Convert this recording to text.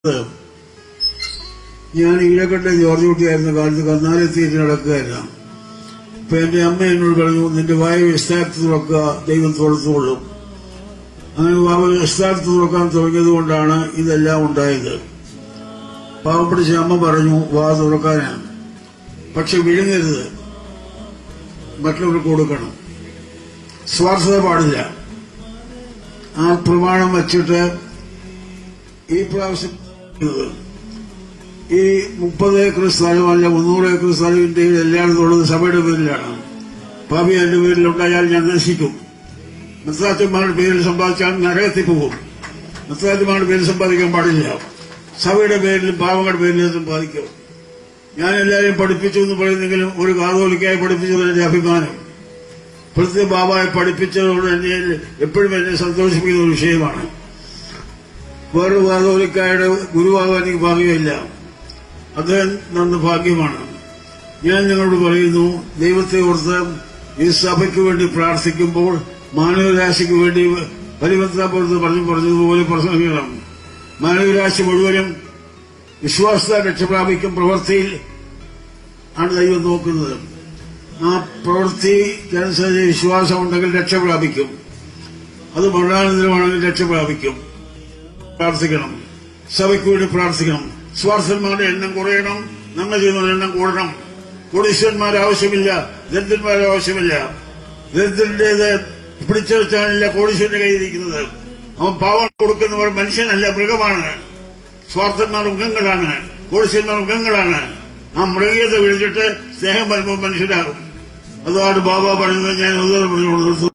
ഞാൻ ഈഴക്കട്ടെ ജോർജ് കുട്ടിയായിരുന്ന കാലത്ത് കന്നാലെത്തിയിട്ട് നടക്കുകയായിരുന്നു അപ്പൊ എന്റെ അമ്മ എന്നോട് പറഞ്ഞു നിന്റെ വായ വിസ്താരത്ത് തുറക്കുക ദൈവം തുറത്തുകൊള്ളും അങ്ങനെ വാവ വിസ്താരത്ത് തുറക്കാൻ തുടങ്ങിയത് കൊണ്ടാണ് ഇതെല്ലാം ഉണ്ടായത് പാവപ്പിടിച്ച അമ്മ പറഞ്ഞു വാ തുറക്കാനാണ് പക്ഷെ വിഴുങ്ങരുത് മറ്റുള്ളവർക്ക് കൊടുക്കണം സ്വാർത്ഥത പാടില്ല ആ പ്രമാണം വച്ചിട്ട് ഈ പ്രാവശ്യം ഇത് ഈ മുപ്പത് ഏക്കർ സ്ഥലമല്ല മുന്നൂറ് ഏക്കർ സ്ഥലം ഇന്ത്യയിൽ എല്ലായിടത്തും ഉള്ളത് സഭയുടെ പേരിലാണ് പാപി എന്റെ പേരിലുണ്ടായാൽ ഞാൻ നശിക്കും മെത്രാച്ചന്മാരുടെ പേരിൽ സമ്പാദിച്ചാൽ നരകത്തിൽ പോകും മെത്രാച്ചന്മാരുടെ പേരിൽ സമ്പാദിക്കാൻ പാടില്ല സഭയുടെ പേരിലും പാവങ്ങളുടെ പേരിലും സമ്പാദിക്കും ഞാൻ എല്ലാവരെയും പഠിപ്പിച്ചു എന്ന് പറയുന്നെങ്കിലും ഒരു കാതോലിക്കായി പഠിപ്പിച്ചത് എന്റെ അഭിമാനം ഇപ്പോഴത്തെ ബാബായെ പഠിപ്പിച്ചതോട് എന്നെ എപ്പോഴും എന്നെ സന്തോഷിപ്പിക്കുന്ന ഒരു വിഷയമാണ് വേറൊരു കാതോലിക്കായുടെ ഗുരുവാകാൻ എനിക്ക് ഭാഗ്യമില്ല അദ്ദേഹം നന്ന ഭാഗ്യമാണ് ഞാൻ നിങ്ങളോട് പറയുന്നു ദൈവത്തെ ഓർത്ത് ഈ സഭയ്ക്ക് വേണ്ടി പ്രാർത്ഥിക്കുമ്പോൾ മാനവരാശിക്ക് വേണ്ടി പരിവർത്തനപ്പെടുത്ത് പറഞ്ഞു പറഞ്ഞതുപോലെ പ്രസംഗിക്കണം മാനവരാശി മുഴുവനും വിശ്വാസത്തെ രക്ഷപ്രാപിക്കും പ്രവൃത്തിയിൽ ആണ് ദൈവം നോക്കുന്നത് ആ പ്രവൃത്തിക്കനുസരിച്ച് വിശ്വാസം ഉണ്ടെങ്കിൽ രക്ഷപ്രാപിക്കും അത് മരണാനന്തരമാണെങ്കിൽ രക്ഷപ്രാപിക്കും പ്രാർത്ഥിക്കണം സഭയ്ക്ക് വേണ്ടി പ്രാർത്ഥിക്കണം സ്വാർത്ഥന്മാരുടെ എണ്ണം കുറയണം നന്മ ചെയ്യുന്നവരുടെ എണ്ണം കൂടണം കോടീശ്വരന്മാർ ആവശ്യമില്ല ദരിദ്രന്മാർ ആവശ്യമില്ല ദരിദ്രന്റേത് പിടിച്ചു വെച്ചാണില്ല കോടീശ്വരന്റെ കയ്യിരിക്കുന്നത് അവൻ പാവം കൊടുക്കുന്നവർ മനുഷ്യനല്ല മൃഗമാണ് സ്വാർത്ഥന്മാർ മൃഗങ്ങളാണ് കോടീശ്വരന്മാർ മൃഗങ്ങളാണ് ആ മൃഗീയത വിളിച്ചിട്ട് സ്നേഹം വരുമ്പോൾ മനുഷ്യരാകും അതാണ് ബാബ പറയുന്നത് ഞാൻ ഉദാഹരണം പറഞ്ഞു കൊടുത്തു